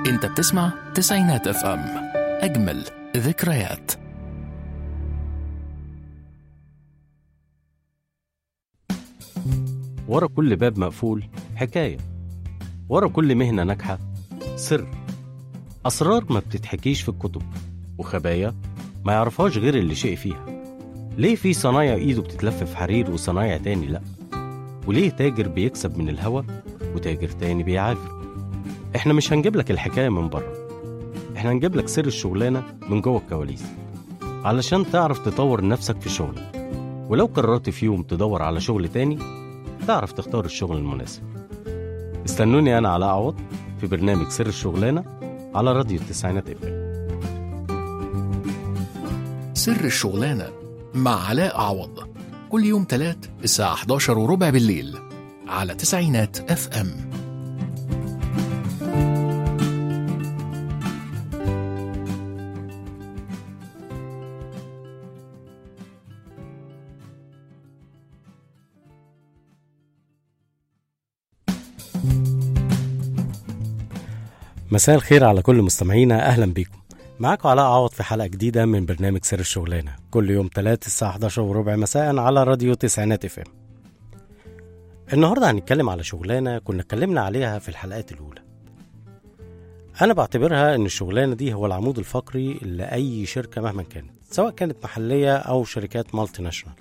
انت بتسمع تسعينات اف ام اجمل ذكريات ورا كل باب مقفول حكاية ورا كل مهنة ناجحة سر أسرار ما بتتحكيش في الكتب وخبايا ما يعرفهاش غير اللي شيء فيها ليه في صنايع إيده بتتلف في حرير وصنايع تاني لأ وليه تاجر بيكسب من الهوا وتاجر تاني بيعافر احنا مش هنجيب لك الحكاية من بره احنا هنجيب لك سر الشغلانة من جوه الكواليس علشان تعرف تطور نفسك في شغلك ولو قررت في يوم تدور على شغل تاني تعرف تختار الشغل المناسب استنوني أنا على أعوض في برنامج سر الشغلانة على راديو التسعينات اف سر الشغلانة مع علاء عوض كل يوم تلات الساعة 11 وربع بالليل على تسعينات اف ام مساء الخير على كل مستمعينا أهلا بيكم معاكم علاء عوض في حلقة جديدة من برنامج سر الشغلانة كل يوم تلات الساعة 11 وربع مساء على راديو تسعينات اف ام النهاردة هنتكلم على شغلانة كنا اتكلمنا عليها في الحلقات الأولى أنا بعتبرها إن الشغلانة دي هو العمود الفقري لأي شركة مهما كانت سواء كانت محلية أو شركات مالتي ناشونال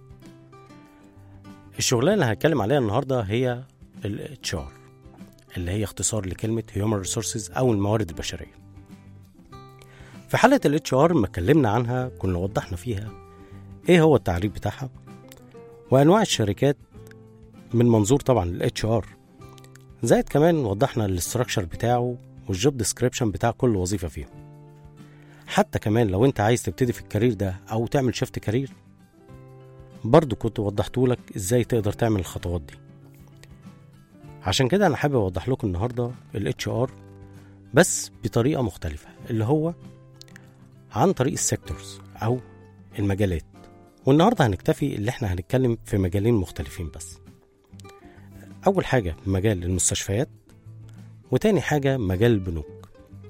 الشغلانة اللي هنتكلم عليها النهاردة هي ال HR اللي هي اختصار لكلمة Human Resources أو الموارد البشرية في حلقة ال HR ما اتكلمنا عنها كنا وضحنا فيها ايه هو التعريف بتاعها وأنواع الشركات من منظور طبعا ال HR زائد كمان وضحنا الاستراكشر بتاعه والجوب ديسكريبشن بتاع كل وظيفة فيهم حتى كمان لو انت عايز تبتدي في الكارير ده أو تعمل شيفت كارير برضو كنت وضحتولك ازاي تقدر تعمل الخطوات دي عشان كده انا حابب اوضح لكم النهارده ال HR بس بطريقه مختلفه اللي هو عن طريق السيكتورز او المجالات والنهارده هنكتفي اللي احنا هنتكلم في مجالين مختلفين بس اول حاجه مجال المستشفيات وتاني حاجه مجال البنوك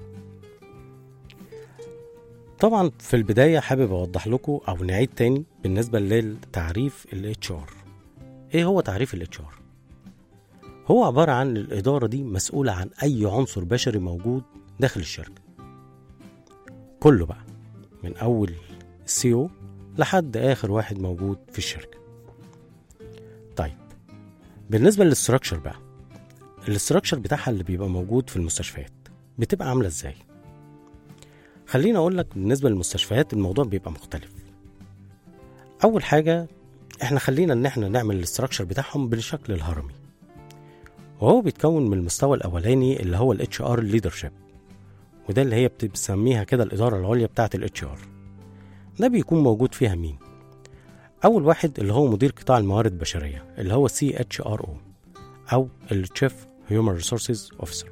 طبعا في البدايه حابب اوضح لكم او نعيد تاني بالنسبه للتعريف ال HR ايه هو تعريف ال HR هو عبارة عن الإدارة دي مسؤولة عن أي عنصر بشري موجود داخل الشركة كله بقى من أول السي او لحد آخر واحد موجود في الشركة طيب بالنسبة للستراكشر بقى الاستراكشر بتاعها اللي بيبقى موجود في المستشفيات بتبقى عاملة ازاي خليني أقول لك بالنسبة للمستشفيات الموضوع بيبقى مختلف أول حاجة احنا خلينا ان احنا نعمل الاستراكشر بتاعهم بالشكل الهرمي وهو بيتكون من المستوى الاولاني اللي هو الاتش ار ليدرشيب وده اللي هي بتسميها كده الاداره العليا بتاعه الاتش ار ده بيكون موجود فيها مين اول واحد اللي هو مدير قطاع الموارد البشريه اللي هو سي اتش ار او او التشيف هيومن ريسورسز اوفيسر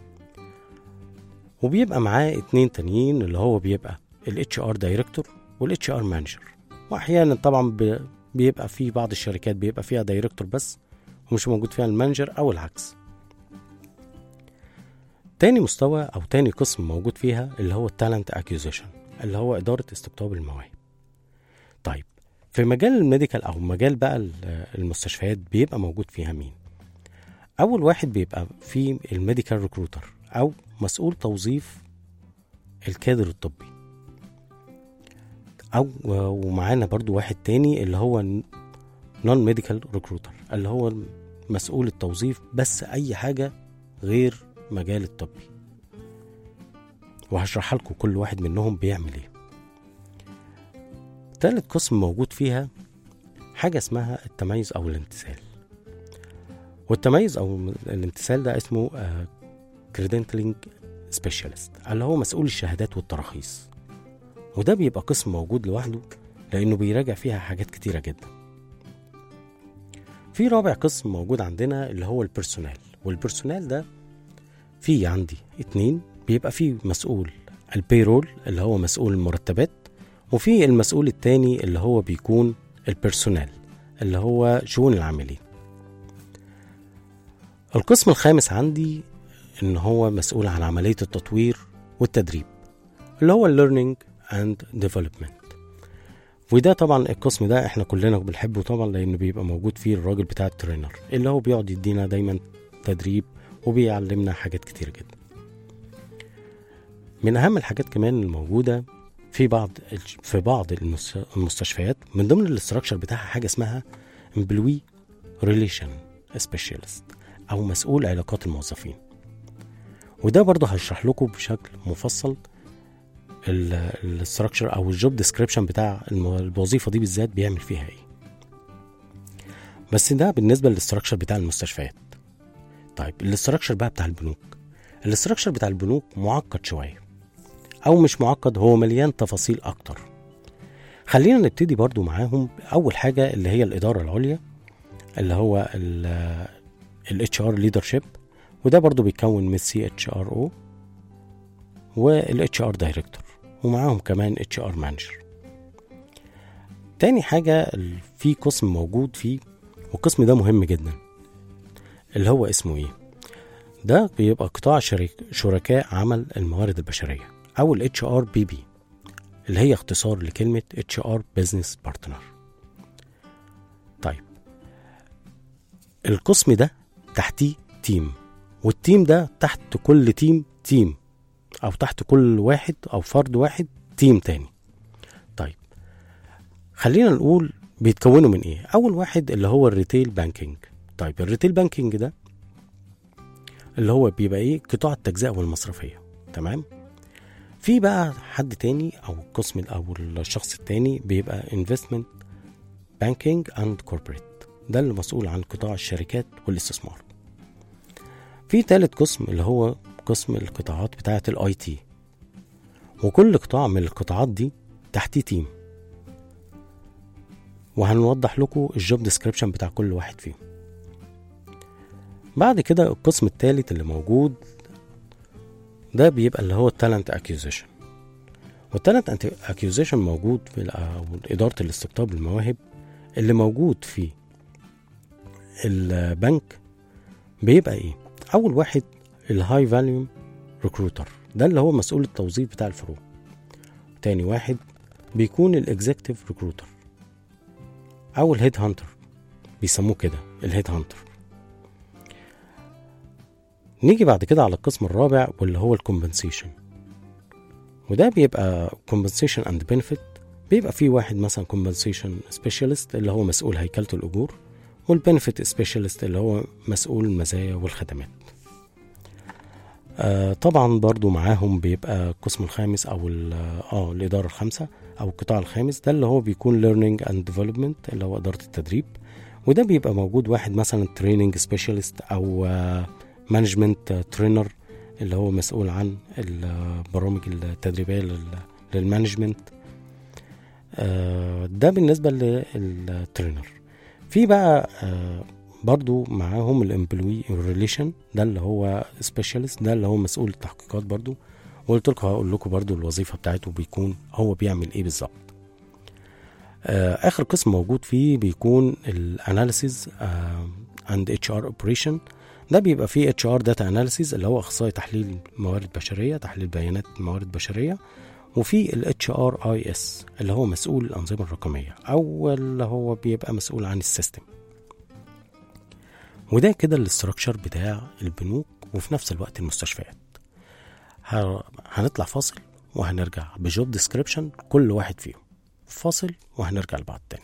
وبيبقى معاه اتنين تانيين اللي هو بيبقى الاتش ار دايركتور والاتش ار مانجر واحيانا طبعا ب- بيبقى في بعض الشركات بيبقى فيها دايركتور بس ومش موجود فيها المانجر او العكس تاني مستوى او تاني قسم موجود فيها اللي هو التالنت اكيوزيشن اللي هو اداره استقطاب المواهب طيب في مجال الميديكال او مجال بقى ال- المستشفيات بيبقى موجود فيها مين اول واحد بيبقى في الميديكال ريكروتر او مسؤول توظيف الكادر الطبي او ومعانا برضو واحد تاني اللي هو نون ميديكال ريكروتر اللي هو مسؤول التوظيف بس اي حاجه غير مجال الطبي وهشرح لكم كل واحد منهم بيعمل ايه تالت قسم موجود فيها حاجة اسمها التميز أو الامتثال والتميز أو الامتثال ده اسمه كريدنتلينج سبيشالست اللي هو مسؤول الشهادات والتراخيص وده بيبقى قسم موجود لوحده لأنه بيراجع فيها حاجات كتيرة جدا في رابع قسم موجود عندنا اللي هو البيرسونال والبيرسونال ده في عندي اتنين بيبقى فيه مسؤول البيرول اللي هو مسؤول المرتبات وفي المسؤول التاني اللي هو بيكون البيرسونال اللي هو شؤون العاملين القسم الخامس عندي ان هو مسؤول عن عمليه التطوير والتدريب اللي هو learning and development وده طبعا القسم ده احنا كلنا بنحبه طبعا لانه بيبقى موجود فيه الراجل بتاع الترينر اللي هو بيقعد يدينا دايما تدريب وبيعلمنا حاجات كتير جدا من اهم الحاجات كمان الموجوده في بعض في بعض المس- المستشفيات من ضمن الاستراكشر بتاعها حاجه اسمها امبلوي ريليشن سبيشالست او مسؤول علاقات الموظفين وده برضه هشرح لكم بشكل مفصل الاستراكشر او الجوب ديسكريبشن بتاع الم- الوظيفه دي بالذات بيعمل فيها ايه بس ده بالنسبه للاستراكشر بتاع المستشفيات طيب الاستراكشر بقى بتاع البنوك الاستراكشر بتاع البنوك معقد شويه او مش معقد هو مليان تفاصيل اكتر خلينا نبتدي برضو معاهم اول حاجه اللي هي الاداره العليا اللي هو الاتش ار ليدرشيب وده برضو بيتكون من سي اتش ار او والاتش ار دايركتور ومعاهم كمان اتش ار مانجر تاني حاجه ال- في قسم موجود فيه والقسم ده مهم جدا اللي هو اسمه ايه ده بيبقى قطاع شريك شركاء عمل الموارد البشريه او الاتش ار بي بي اللي هي اختصار لكلمه اتش ار بزنس بارتنر طيب القسم ده تحتيه تيم والتيم ده تحت كل تيم تيم او تحت كل واحد او فرد واحد تيم تاني طيب خلينا نقول بيتكونوا من ايه اول واحد اللي هو الريتيل بانكينج طيب الريتيل بانكينج ده اللي هو بيبقى ايه قطاع التجزئه والمصرفيه تمام في بقى حد تاني او القسم او الشخص التاني بيبقى investment banking and corporate ده اللي مسؤول عن قطاع الشركات والاستثمار في تالت قسم اللي هو قسم القطاعات بتاعة الاي تي وكل قطاع من القطاعات دي تحتيه تيم وهنوضح لكم الجوب ديسكريبشن بتاع كل واحد فيهم بعد كده القسم التالت اللي موجود ده بيبقى اللي هو التالنت اكيوزيشن والتالنت اكيوزيشن موجود في ال- او اداره الاستقطاب المواهب اللي موجود في البنك بيبقى ايه اول واحد الهاي فاليوم ريكروتر ده اللي هو مسؤول التوظيف بتاع الفروع تاني واحد بيكون الاكزيكتيف ريكروتر او الهيد هانتر بيسموه كده الهيد هانتر نيجي بعد كده على القسم الرابع واللي هو الكومبنسيشن وده بيبقى compensation and benefit بيبقى فيه واحد مثلا compensation specialist اللي هو مسؤول هيكلة الأجور والبنفيت سبيشالست اللي هو مسؤول المزايا والخدمات آه طبعا برضو معاهم بيبقى القسم الخامس او ال- اه الاداره الخامسه او القطاع الخامس ده اللي هو بيكون learning and development اللي هو اداره التدريب وده بيبقى موجود واحد مثلا تريننج سبيشالست او مانجمنت ترينر اللي هو مسؤول عن البرامج التدريبيه لل- للمانجمنت آه، ده بالنسبه للترينر في بقى آه، برضو معاهم الامبلوي ريليشن ده اللي هو سبيشالست ده اللي هو مسؤول التحقيقات برضو وقلت لكم هقول لكم برضو الوظيفه بتاعته بيكون هو بيعمل ايه بالظبط آه، اخر قسم موجود فيه بيكون الاناليسيز اند اتش ار اوبريشن ده بيبقى فيه اتش ار داتا اناليسيز اللي هو اخصائي تحليل موارد بشريه تحليل بيانات موارد بشريه وفي الاتش ار اي اس اللي هو مسؤول الانظمه الرقميه او اللي هو بيبقى مسؤول عن السيستم وده كده الاستراكشر بتاع البنوك وفي نفس الوقت المستشفيات ه- هنطلع فاصل وهنرجع بجوب ديسكريبشن كل واحد فيهم فاصل وهنرجع لبعض تاني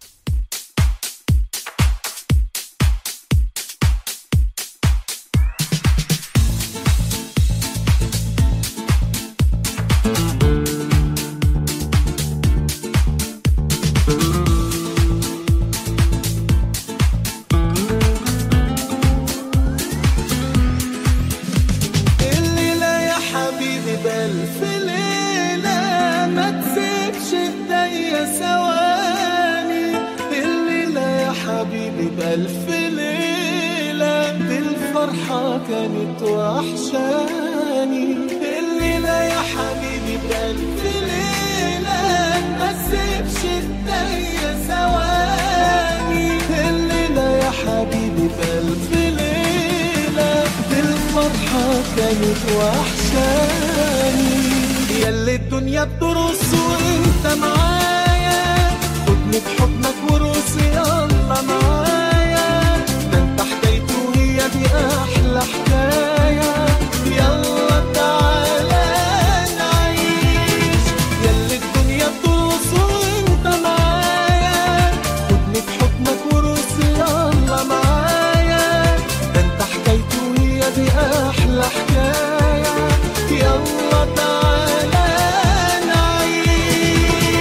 الليلة يا حبيبي بألف ليلة ما تسيبش ايديا ثواني الليلة يا حبيبي بألف ليلة دي الفرحة كانت وحشاني الليلة يا حبيبي بألف ليلة ما تسيبش ايديا ثواني الليلة يا حبيبي بألف ليلة دي الفرحة كانت وحشاني ياللي الدنيا بترص وانت معايا خدني بحضنك ورقص يلا معايا ده انت حكايتي وهي دي احلى حكايه يلا تعالى نعيش ياللي الدنيا بترص وانت معايا خدني بحضنك ورقص يلا معايا ده انت حكايتي وهي دي احلى حكايه يلا تعالى نعيش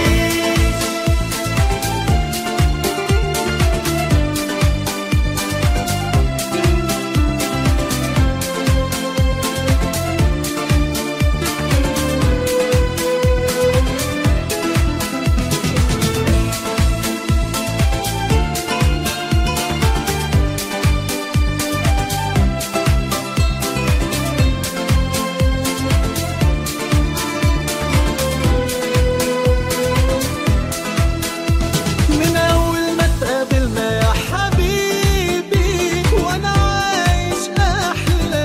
من أول ما اتقابلنا يا حبيبي وأنا عايش أحلى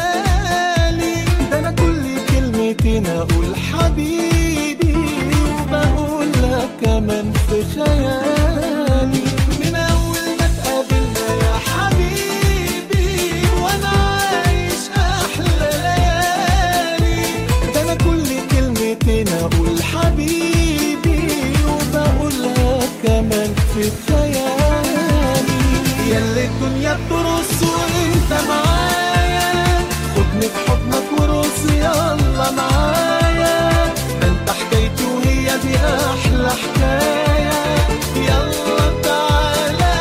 ليالي ده أنا كل كلمتين أقول حبيبي وبقول لك كمان في خيالي من أول ما اتقابلنا يا حبيبي وأنا عايش أحلى ليالي ده أنا كل كلمتين أقول حبيبي وبقولها كمان في خيالي ياللي الدنيا بترص وانت معايا خدني بحضنك ورقص يلا معايا ده انت حكايتي وهي دي احلى حكايه يلا تعالى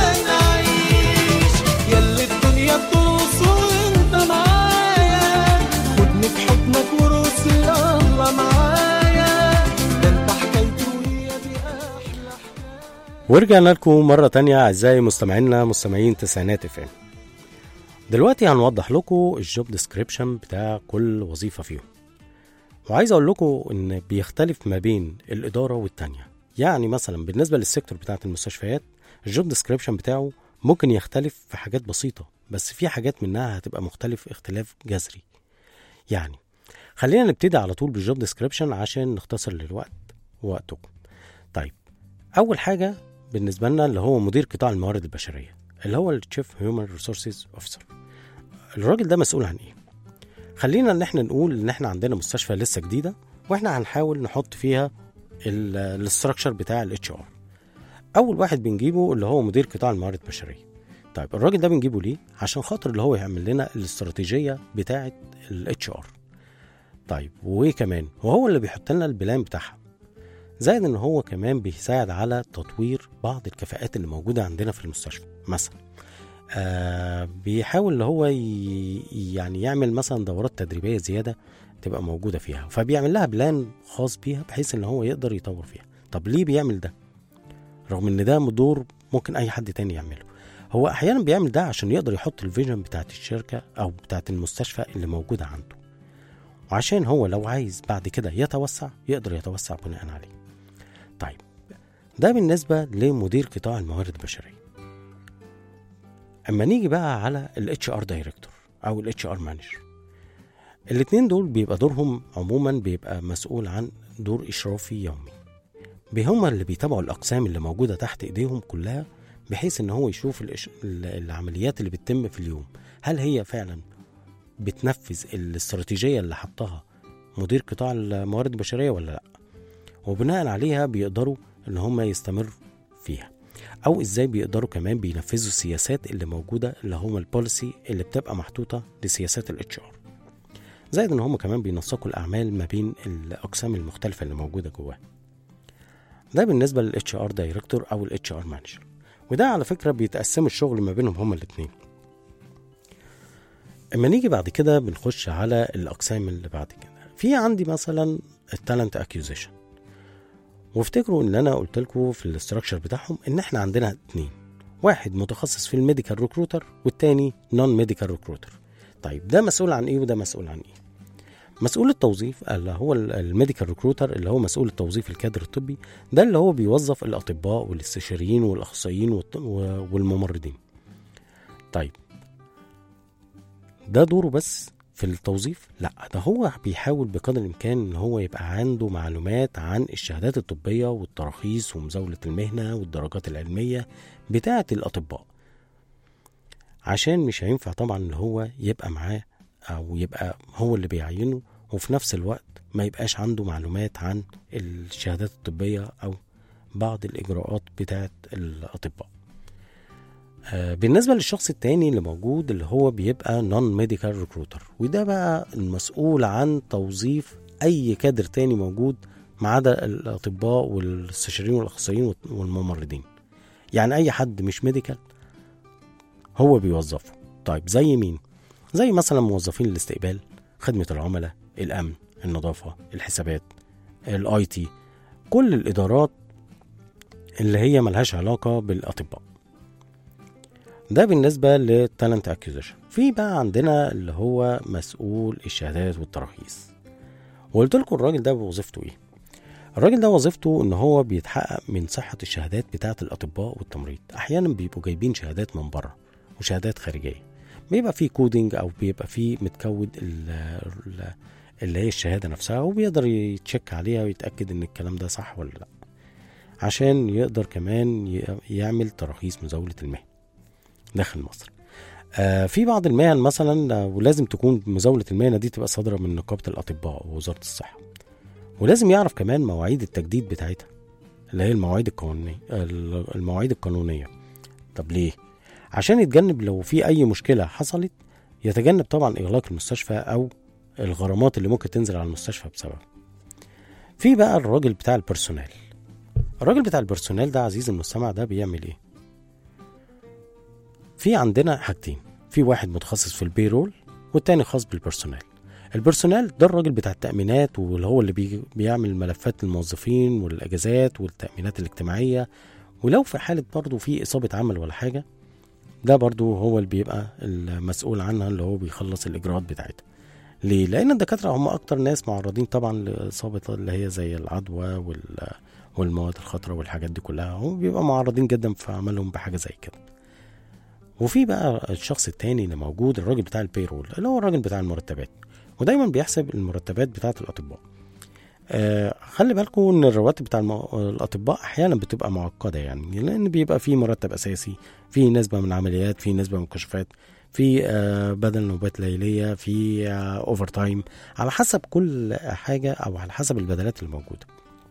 نعيش ياللي الدنيا بترص وانت معايا خدني بحضنك ورقص يلا معايا ده انت حكايتي وهي دي احلى ورجعنا لكم مرة تانية أعزائي مستمعينا مستمعين تسعينات اف ام دلوقتي هنوضح لكم الجوب ديسكريبشن بتاع كل وظيفة فيهم وعايز أقول لكم إن بيختلف ما بين الإدارة والتانية يعني مثلا بالنسبة للسيكتور بتاعت المستشفيات الجوب ديسكريبشن بتاعه ممكن يختلف في حاجات بسيطة بس في حاجات منها هتبقى مختلف اختلاف جذري يعني خلينا نبتدي على طول بالجوب ديسكريبشن عشان نختصر للوقت ووقتكم طيب أول حاجة بالنسبة لنا اللي هو مدير قطاع الموارد البشرية اللي هو التشيف هيومن ريسورسز اوفيسر الراجل ده مسؤول عن ايه خلينا ان احنا نقول ان احنا عندنا مستشفى لسه جديده واحنا هنحاول نحط فيها الاستراكشر بتاع الاتش ار اول واحد بنجيبه اللي هو مدير قطاع الموارد البشريه طيب الراجل ده بنجيبه ليه عشان خاطر اللي هو يعمل لنا الاستراتيجيه بتاعه الاتش ار طيب وايه كمان وهو اللي بيحط لنا البلان بتاعها زائد ان هو كمان بيساعد على تطوير بعض الكفاءات اللي موجوده عندنا في المستشفى مثلا آه بيحاول اللي هو ي... يعني يعمل مثلا دورات تدريبيه زياده تبقى موجوده فيها فبيعمل لها بلان خاص بيها بحيث ان هو يقدر يطور فيها طب ليه بيعمل ده رغم ان ده دور ممكن اي حد تاني يعمله هو احيانا بيعمل ده عشان يقدر يحط الفيجن بتاعت الشركه او بتاعت المستشفى اللي موجوده عنده وعشان هو لو عايز بعد كده يتوسع يقدر يتوسع بناء عليه طيب ده بالنسبة لمدير قطاع الموارد البشرية اما نيجي بقى على الاتش ار دايركتور او الاتش ار مانجر الاتنين دول بيبقى دورهم عموما بيبقى مسؤول عن دور اشرافي يومي بي- هما اللي بيتابعوا الاقسام اللي موجوده تحت ايديهم كلها بحيث ان هو يشوف الإش... ال- العمليات اللي بتتم في اليوم هل هي فعلا بتنفذ الاستراتيجيه اللي حطها مدير قطاع الموارد البشريه ولا لا وبناء عليها بيقدروا ان هم يستمروا فيها او ازاي بيقدروا كمان بينفذوا السياسات اللي موجوده اللي هم البوليسي اللي بتبقى محطوطه لسياسات الاتش ار زائد ان هم كمان بينسقوا الاعمال ما بين الاقسام المختلفه اللي موجوده جواه ده بالنسبه للاتش ار دايركتور او الاتش ار مانجر وده على فكره بيتقسموا الشغل ما بينهم هما الاثنين اما نيجي بعد كده بنخش على الاقسام اللي بعد كده في عندي مثلا التالنت اكيوزيشن وافتكروا ان انا قلت لكم في الاستراكشر بتاعهم ان احنا عندنا اتنين واحد متخصص في الميديكال ريكروتر والتاني نون ميديكال ريكروتر طيب ده مسؤول عن ايه وده مسؤول عن ايه مسؤول التوظيف اللي هو الميديكال ريكروتر اللي هو مسؤول التوظيف الكادر الطبي ده اللي هو بيوظف الاطباء والاستشاريين والاخصائيين والط- و- والممرضين طيب ده دوره بس في التوظيف لا ده هو بيحاول بقدر الامكان ان هو يبقى عنده معلومات عن الشهادات الطبيه والتراخيص ومزاوله المهنه والدرجات العلميه بتاعه الاطباء عشان مش هينفع طبعا ان هو يبقى معاه او يبقى هو اللي بيعينه وفي نفس الوقت ما يبقاش عنده معلومات عن الشهادات الطبيه او بعض الاجراءات بتاعه الاطباء آه، بالنسبة للشخص التاني اللي موجود اللي هو بيبقى نون ميديكال ريكروتر وده بقى المسؤول عن توظيف أي كادر تاني موجود ما عدا الأطباء والاستشاريين والأخصائيين والممرضين يعني أي حد مش ميديكال هو بيوظفه طيب زي مين؟ زي مثلا موظفين الاستقبال خدمة العملاء الأمن النظافة الحسابات الاي تي كل الإدارات اللي هي ملهاش علاقة بالأطباء ده بالنسبة للتالنت اكوزيشن في بقى عندنا اللي هو مسؤول الشهادات والتراخيص وقلت لكم الراجل ده وظيفته ايه الراجل ده وظيفته ان هو بيتحقق من صحة الشهادات بتاعة الاطباء والتمريض احيانا بيبقوا جايبين شهادات من بره وشهادات خارجية بيبقى فيه كودينج او بيبقى فيه متكود ال- ال- اللي هي الشهادة نفسها وبيقدر يتشك عليها ويتأكد ان الكلام ده صح ولا لا عشان يقدر كمان ي- يعمل تراخيص مزاولة المهنة داخل مصر آه في بعض المهن مثلا آه، ولازم تكون مزاولة المهنة دي تبقى صادرة من نقابة الأطباء ووزارة الصحة ولازم يعرف كمان مواعيد التجديد بتاعتها اللي هي المواعيد القانونية ال- المواعيد القانونية طب ليه؟ عشان يتجنب لو في أي مشكلة حصلت يتجنب طبعا إغلاق المستشفى أو الغرامات اللي ممكن تنزل على المستشفى بسبب في بقى الراجل بتاع البرسونال الراجل بتاع البرسونال ده عزيز المستمع ده بيعمل ايه في عندنا حاجتين في واحد متخصص في البيرول والتاني خاص بالبرسونال البرسونال ده الراجل بتاع التأمينات واللي هو اللي بي بيعمل ملفات الموظفين والأجازات والتأمينات الاجتماعية ولو في حالة برضه في إصابة عمل ولا حاجة ده برضه هو اللي بيبقى المسؤول عنها اللي هو بيخلص الإجراءات بتاعتها ليه؟ لأن الدكاترة هم أكتر ناس معرضين طبعا لإصابة اللي هي زي العدوى وال والمواد الخطرة والحاجات دي كلها هم بيبقوا معرضين جدا في عملهم بحاجة زي كده وفي بقى الشخص التاني اللي موجود الراجل بتاع البيرول اللي هو الراجل بتاع المرتبات ودايما بيحسب المرتبات بتاعة الأطباء آه خلي بالكم ان الرواتب بتاع المو... الاطباء احيانا بتبقى معقده يعني لان بيبقى في مرتب اساسي في نسبه من عمليات في نسبه من كشوفات في آه بدل نوبات ليليه في آه اوفر تايم على حسب كل حاجه او على حسب البدلات اللي موجوده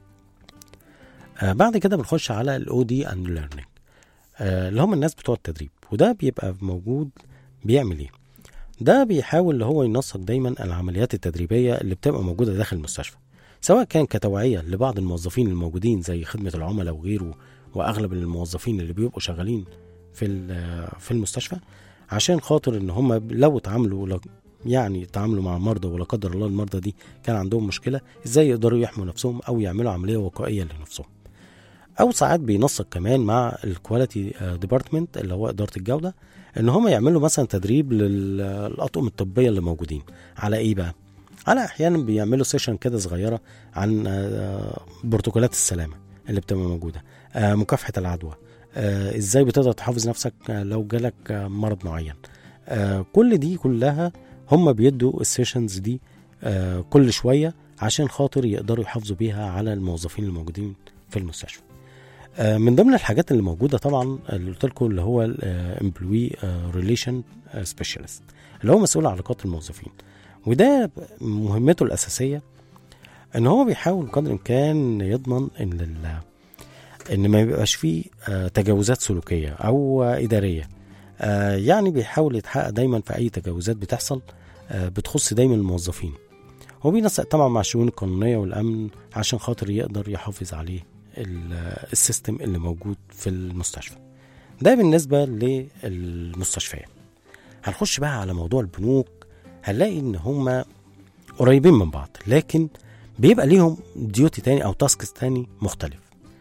آه بعد كده بنخش على الاو دي اند ليرنينج اللي هم الناس بتوع التدريب وده بيبقى موجود بيعمل ايه ده بيحاول اللي هو ينسق دايما العمليات التدريبيه اللي بتبقى موجوده داخل المستشفى سواء كان كتوعيه لبعض الموظفين الموجودين زي خدمه العملاء وغيره واغلب الموظفين اللي بيبقوا شغالين في ال- في المستشفى عشان خاطر ان هم لو اتعاملوا لو- يعني تعاملوا مع مرضى ولا قدر الله المرضى دي كان عندهم مشكله ازاي يقدروا يحموا نفسهم او يعملوا عمليه وقائيه لنفسهم او ساعات بينسق كمان مع الكواليتي ديبارتمنت اللي هو اداره الجوده ان هم يعملوا مثلا تدريب للاطقم الطبيه اللي موجودين على ايه بقى على احيانا بيعملوا سيشن كده صغيره عن آه، بروتوكولات السلامه اللي بتبقى موجوده آه، مكافحه العدوى آه، ازاي بتقدر تحافظ نفسك آه، لو جالك آه، مرض معين آه، كل دي كلها هم بيدوا السيشنز دي آه، كل شويه عشان خاطر يقدروا يحافظوا بيها على الموظفين الموجودين في المستشفى آه، من ضمن الحاجات اللي موجوده طبعا اللي قلت لكم اللي هو الامبلوي ريليشن سبيشالست اللي هو مسؤول عن علاقات الموظفين وده مهمته الاساسيه ان هو بيحاول بقدر الامكان يضمن ان ال- ان ما يبقاش فيه آه، تجاوزات سلوكيه او آه، اداريه آه، يعني بيحاول يتحقق دايما في اي تجاوزات بتحصل آه، بتخص دايما الموظفين هو بينسق طبعا مع الشؤون القانونيه والامن عشان خاطر يقدر يحافظ عليه ال- السيستم اللي موجود في المستشفى ده بالنسبه للمستشفيات هنخش بقى على موضوع البنوك هنلاقي ان هم قريبين من بعض لكن بيبقى ليهم ديوتي تاني او تاسكس تاني مختلف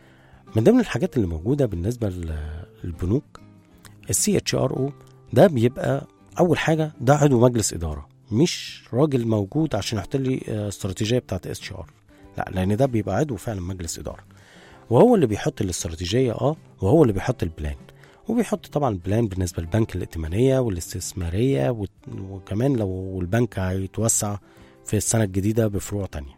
من ضمن الحاجات اللي موجوده بالنسبه لل- للبنوك السي اتش ار او ده بيبقى اول حاجه ده عضو مجلس اداره مش راجل موجود عشان يحط لي آه، استراتيجيه بتاعت اس ار لا لان ده بيبقى عضو فعلا مجلس اداره وهو اللي بيحط الاستراتيجيه اه وهو اللي بيحط البلان وبيحط طبعا بلان بالنسبة للبنك الائتمانية والاستثمارية وت- وكمان لو البنك هيتوسع في السنة الجديدة بفروع تانية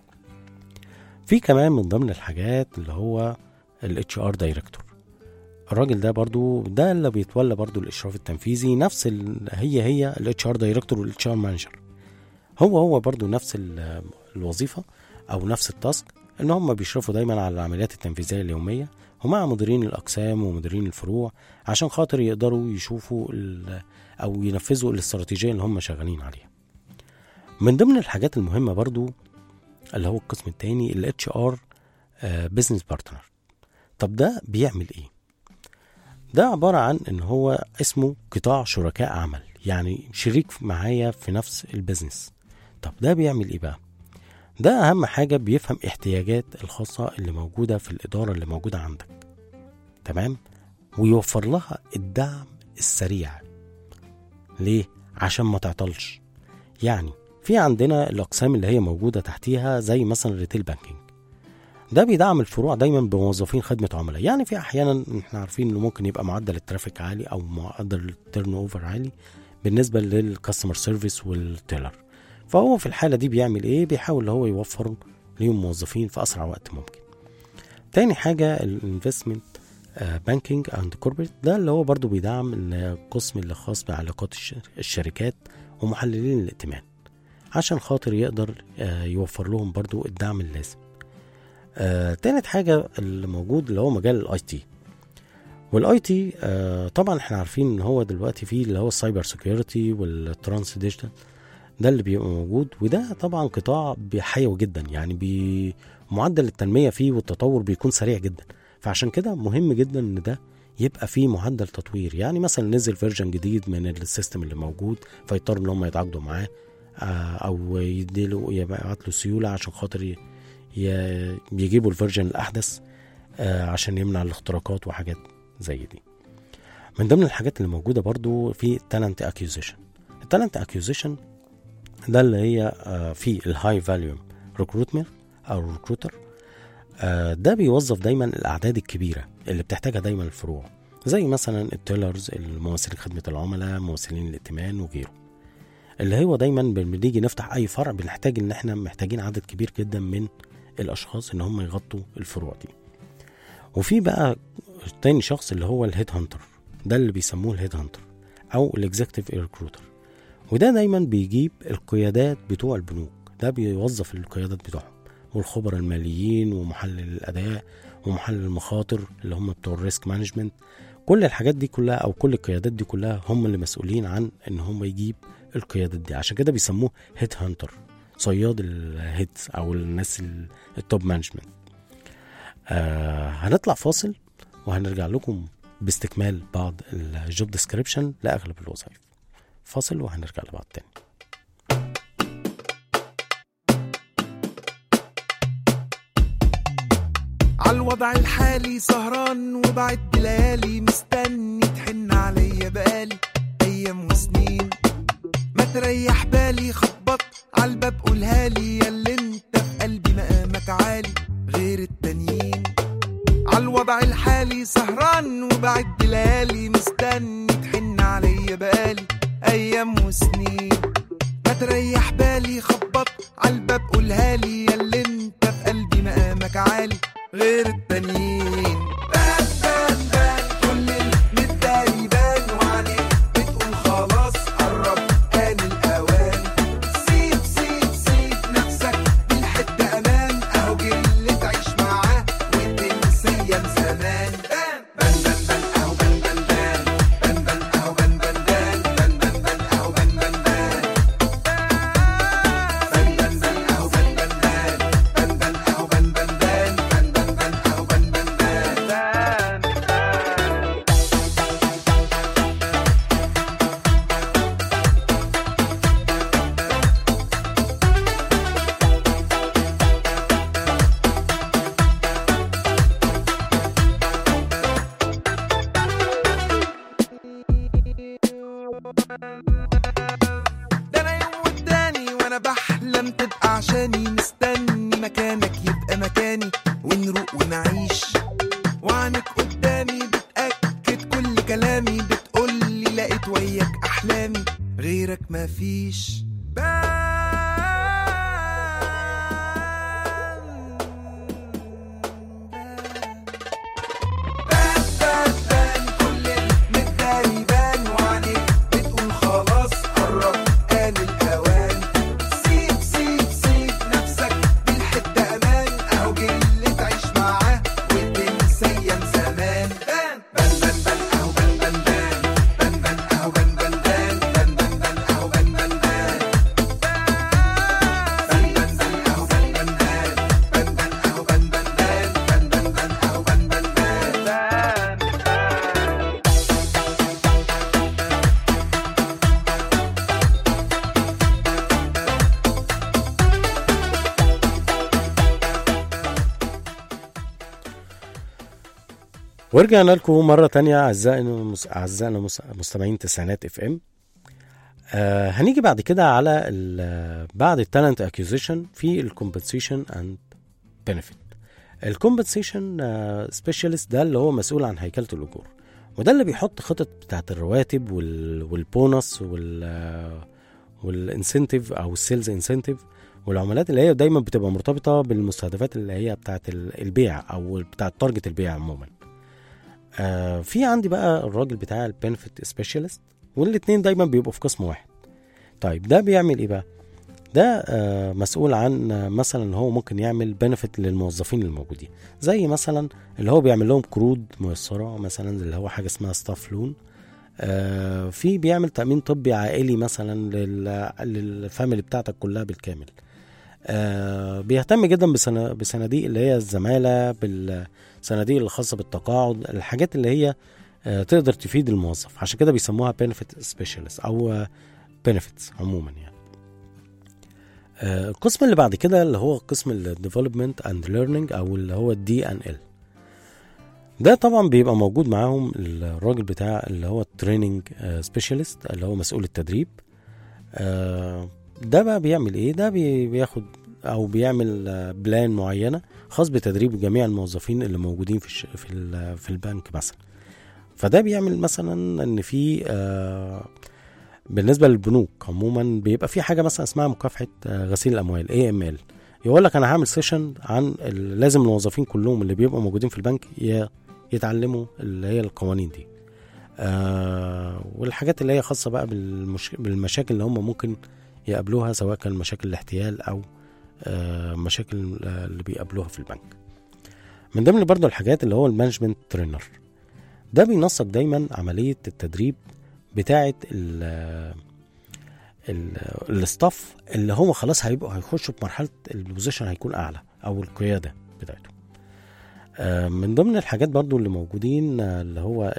في كمان من ضمن الحاجات اللي هو ال HR دايركتور الراجل ده برضو ده اللي بيتولى برضو الإشراف التنفيذي نفس ال... هي هي ال HR دايركتور وال HR مانجر هو هو برضو نفس ال- الوظيفة أو نفس التاسك إن هم بيشرفوا دايما على العمليات التنفيذية اليومية ومع مديرين الأقسام ومديرين الفروع عشان خاطر يقدروا يشوفوا ال- أو ينفذوا الاستراتيجية اللي هم شغالين عليها من ضمن الحاجات المهمة برضو اللي هو القسم التاني ال HR بزنس بارتنر طب ده بيعمل ايه ده عبارة عن ان هو اسمه قطاع شركاء عمل يعني شريك معايا في نفس البيزنس طب ده بيعمل ايه بقى ده اهم حاجة بيفهم احتياجات الخاصة اللي موجودة في الادارة اللي موجودة عندك تمام ويوفر لها الدعم السريع ليه عشان ما تعطلش يعني في عندنا الاقسام اللي هي موجودة تحتيها زي مثلا ريتيل بانكينج ده بيدعم الفروع دايما بموظفين خدمه عملاء يعني في احيانا احنا عارفين انه ممكن يبقى معدل الترافيك عالي او معدل التيرن اوفر عالي بالنسبه للكاستمر سيرفيس والتيلر فهو في الحاله دي بيعمل ايه بيحاول اللي هو يوفر ليهم موظفين في اسرع وقت ممكن تاني حاجه الانفستمنت بانكينج اند كوربريت ده اللي هو برضو بيدعم القسم اللي خاص بعلاقات الش- الشركات ومحللين الائتمان عشان خاطر يقدر آه، يوفر لهم برضو الدعم اللازم آه، تالت حاجة اللي موجود اللي هو مجال الاي تي والاي تي آه، طبعا احنا عارفين ان هو دلوقتي فيه اللي هو السايبر سيكيورتي والترانس ديجيتال ده اللي بيبقى موجود وده طبعا قطاع حيوي جدا يعني بي معدل التنمية فيه والتطور بيكون سريع جدا فعشان كده مهم جدا ان ده يبقى فيه معدل تطوير يعني مثلا نزل فيرجن جديد من السيستم اللي موجود فيضطروا ان هم يتعاقدوا معاه آه، او يديله يبعت له سيوله عشان خاطر ي- ي- يجيبوا الفيرجن الاحدث آه، عشان يمنع الاختراقات وحاجات زي دي من ضمن الحاجات اللي موجوده برضو في التالنت اكيوزيشن التالنت اكيوزيشن ده اللي هي آه، في الهاي فاليو ريكروتمنت او ريكروتر ده بيوظف دايما الاعداد الكبيره اللي بتحتاجها دايما الفروع زي مثلا التيلرز الممثلين خدمه العملاء ممثلين الائتمان وغيره اللي هو دايما بنيجي نفتح اي فرع بنحتاج ان احنا محتاجين عدد كبير جدا من الاشخاص ان هم يغطوا الفروع دي وفي بقى تاني شخص اللي هو الهيد هانتر ده اللي بيسموه الهيد هانتر او الاكزيكتيف ريكروتر وده دايما بيجيب القيادات بتوع البنوك ده بيوظف القيادات بتوعهم والخبراء الماليين ومحلل الاداء ومحلل المخاطر اللي هم بتوع الريسك مانجمنت كل الحاجات دي كلها او كل القيادات دي كلها هم اللي مسؤولين عن ان هم يجيب القيادات دي عشان كده بيسموه هيد هانتر صياد الهيدز او الناس ال- التوب مانجمنت آه هنطلع فاصل وهنرجع لكم باستكمال بعض الجوب ديسكريبشن لاغلب الوظائف فاصل وهنرجع لبعض تاني عالوضع الحالي سهران وبعد ليالي مستني تحن عليا بقالي ايام وسنين ما تريح بالي خبط عالباب قولها لي يا اللي انت في قلبي مقامك عالي غير التانيين عالوضع الحالي سهران وبعد ليالي مستني تحن عليا بقالي ايام وسنين ما تريح بالي خبط عالباب قولها لي يا اللي انت في قلبي مقامك عالي غير التانيين بان بان بان كل المداري بان وعليك بتقول خلاص قرب كان الاوان سيب سيب سيب نفسك بالحته امان اهو جه اللي تعيش معاه وتنسى ايام زمان بان بان بان بان اهو بان بان بان بان بان اهو بان بان بان بان بان بان اهو بان بان بان بان بان بان اهو بان بان بان بان بان اهو بان بان بان بان بان بان اهو بان بان بان ده انا يوم والتاني وانا بحلم تبقى عشاني مستني مكانك يبقى مكاني ونروق ونعيش وعنك قدامي بتأكد كل غيرك مفيش متداري وعليك بتقول خلاص قرب آن الأوان سيب سيب سيب نفسك بالحتة أمان أهو جه اللي تعيش معاه وتنسى أيام زمان بان بان بان بان أهو بان بان بان بان بان أهو بان بان بان بان بان بان أهو بان بان بان بان بان بان أهو بان بان بان بان بان أهو بان بان بان بان بان بان أهو بان بان بان ورجعنا لكم مرة تانية أعزائنا المس- أعزائنا المس- مستمعين تسعينات اف ام آه هنيجي بعد كده على ال- بعد التالنت اكيوزيشن في الكومبنسيشن اند بنفيت الكومبنسيشن سبيشالست ده اللي هو مسؤول عن هيكلة الأجور وده اللي بيحط خطط بتاعت الرواتب وال- والبونص وال والانسنتيف او السيلز انسنتيف والعملات اللي هي دايما بتبقى مرتبطه بالمستهدفات اللي هي بتاعت ال- البيع او بتاعت تارجت البيع عموما آه في عندي بقى الراجل بتاع البنفيت سبيشالست والاتنين دايما بيبقوا في قسم واحد طيب ده بيعمل ايه بقى ده آه مسؤول عن آه، مثلا هو ممكن يعمل بنفيت للموظفين الموجودين زي مثلا اللي هو بيعمل لهم قروض ميسره مثلا اللي هو حاجه اسمها ستاف لون آه في بيعمل تامين طبي عائلي مثلا لل- للفاميلي بتاعتك كلها بالكامل آه بيهتم جدا بسنا- بصناديق اللي هي الزماله بالصناديق الخاصه بالتقاعد الحاجات اللي هي آه تقدر تفيد الموظف عشان كده بيسموها بنفيت سبيشالست او بنفيتس عموما يعني آه، القسم اللي بعد كده اللي هو قسم الديفلوبمنت اند ليرنينج او اللي هو الدي ان ال ده طبعا بيبقى موجود معاهم الراجل بتاع اللي هو التريننج سبيشالست اللي هو مسؤول التدريب آه، ده بقى بيعمل ايه ده بي- بياخد او بيعمل آه، بلان معينه خاص بتدريب جميع الموظفين اللي موجودين في الش- في ال- في البنك مثلا فده بيعمل مثلا ان في آه، بالنسبه للبنوك عموما بيبقى في حاجه مثلا اسمها مكافحه آه، غسيل الاموال اي ام ال يقول لك انا هعمل سيشن عن ال- لازم الموظفين كلهم اللي بيبقوا موجودين في البنك ي- يتعلموا اللي هي القوانين دي آه والحاجات اللي هي خاصه بقى بالمش... بالمشاكل اللي هم ممكن يقابلوها سواء كان مشاكل الاحتيال او آه مشاكل آه، اللي بيقابلوها في البنك من ضمن برضو الحاجات اللي هو المانجمنت ترينر ده بينسق دايما عمليه التدريب بتاعه ال ال- الستاف اللي هو خلاص هيبقوا هيخشوا في مرحله البوزيشن هيكون اعلى او القياده بتاعته آه، من ضمن الحاجات برضو اللي موجودين آه، اللي هو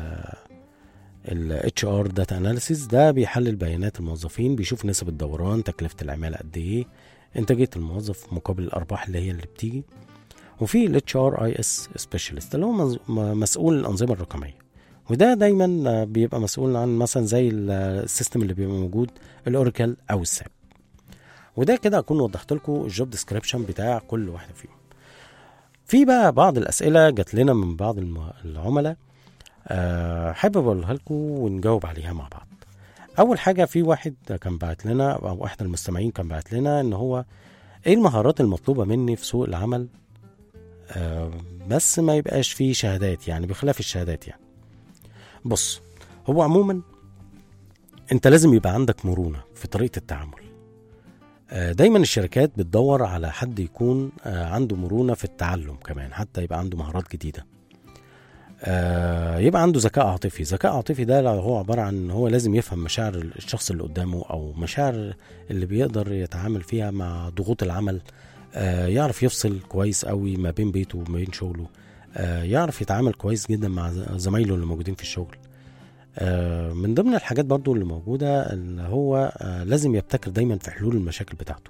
ال اتش ار داتا اناليسيس ده بيحلل بيانات الموظفين بيشوف نسب الدوران تكلفه العماله قد ايه انتاجيه الموظف مقابل الارباح اللي هي اللي بتيجي وفي الاتش ار اي اس سبيشالست اللي هو مز- م- مسؤول الانظمه الرقميه وده دايما آه، بيبقى مسؤول عن مثلا زي ال- السيستم اللي بيبقى موجود الاوراكل او الساب وده كده اكون وضحت لكم الجوب ديسكريبشن بتاع كل واحده فيهم في بقى بعض الاسئله جات لنا من بعض الم- العملاء أه حابب اقولها لكم ونجاوب عليها مع بعض اول حاجه في واحد كان بعت لنا او احد المستمعين كان بعت لنا ان هو ايه المهارات المطلوبه مني في سوق العمل أه بس ما يبقاش فيه شهادات يعني بخلاف الشهادات يعني بص هو عموما انت لازم يبقى عندك مرونه في طريقه التعامل آه، دايما الشركات بتدور على حد يكون آه، عنده مرونه في التعلم كمان حتى يبقى عنده مهارات جديده آه، يبقى عنده ذكاء عاطفي ذكاء عاطفي ده لو هو عباره عن ان هو لازم يفهم مشاعر الشخص اللي قدامه او مشاعر اللي بيقدر يتعامل فيها مع ضغوط العمل آه، يعرف يفصل كويس قوي ما بين بيته وما بين شغله آه، يعرف يتعامل كويس جدا مع زمايله اللي موجودين في الشغل آه، من ضمن الحاجات برضو اللي موجودة اللي هو آه، لازم يبتكر دايما في حلول المشاكل بتاعته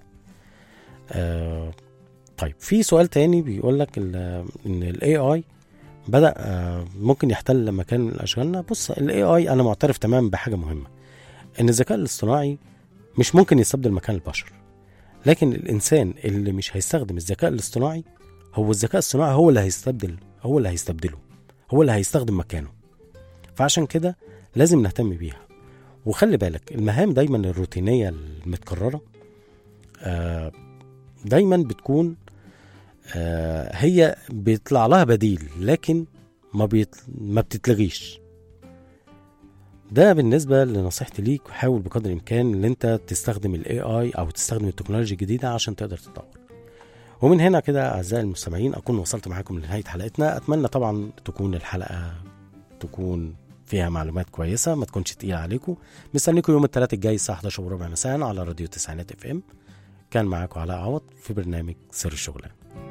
آه، طيب في سؤال تاني بيقول لك ال- ان الاي اي بدا آه، ممكن يحتل مكان من اشغالنا بص الاي اي انا معترف تماما بحاجه مهمه ان الذكاء الاصطناعي مش ممكن يستبدل مكان البشر لكن الانسان اللي مش هيستخدم الذكاء الاصطناعي هو الذكاء الاصطناعي هو اللي هيستبدل هو اللي هيستبدله هو اللي هيستخدم مكانه فعشان كده لازم نهتم بيها وخلي بالك المهام دايما الروتينيه المتكرره آه، دايما بتكون آه، هي بيطلع لها بديل لكن ما بيت... ما بتتلغيش ده بالنسبة لنصيحتي ليك حاول بقدر الإمكان إن أنت تستخدم ال AI أو تستخدم التكنولوجيا الجديدة عشان تقدر تتطور ومن هنا كده أعزائي المستمعين أكون وصلت معاكم لنهاية حلقتنا أتمنى طبعا تكون الحلقة تكون فيها معلومات كويسة ما تكونش تقيلة عليكم مستنيكم يوم الثلاث الجاي الساعة 11 وربع مساء على راديو تسعينات اف ام كان معاكم علاء عوض في برنامج سر الشغلانة